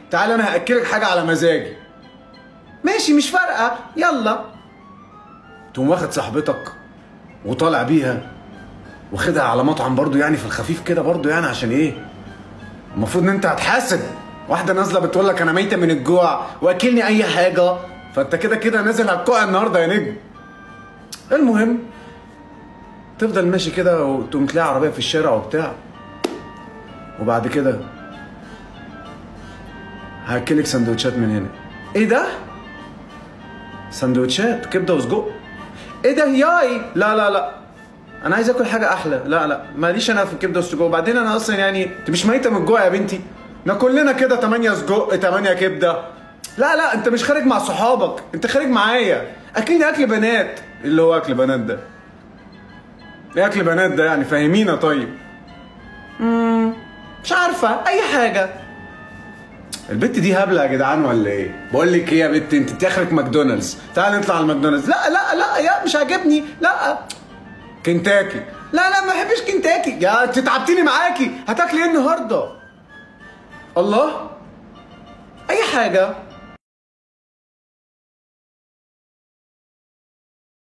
تعالى انا هاكلك حاجه على مزاجي ماشي مش فارقه يلا تقوم واخد صاحبتك وطالع بيها واخدها على مطعم برضو يعني في الخفيف كده برضو يعني عشان ايه المفروض ان انت هتحاسب واحده نازله بتقول لك انا ميته من الجوع واكلني اي حاجه فانت كده كده نازل هتقع النهارده يا نجم المهم تفضل ماشي كده وتقوم تلاقي عربيه في الشارع وبتاع وبعد كده هاكلك سندوتشات من هنا ايه ده سندوتشات كبده وسجق ايه ده هياي لا لا لا انا عايز اكل حاجه احلى لا لا ماليش انا في الكبده والسجق وبعدين انا اصلا يعني انت مش ميته من الجوع يا بنتي ما كلنا كده 8 سجق 8 كبده لا لا انت مش خارج مع صحابك انت خارج معايا اكلني اكل بنات اللي هو اكل بنات ده ايه اكل بنات ده يعني فاهمينا طيب مم، مش عارفه اي حاجه البت دي هبله يا جدعان ولا ايه؟ بقول لك ايه يا بت انت انت اخرك ماكدونالدز، تعالى نطلع على الماكدونالدز، لا لا لا يا مش عاجبني، لا كنتاكي، لا لا ما بحبش كنتاكي، يا انت تعبتيني معاكي، هتاكلي ايه النهارده؟ الله اي حاجه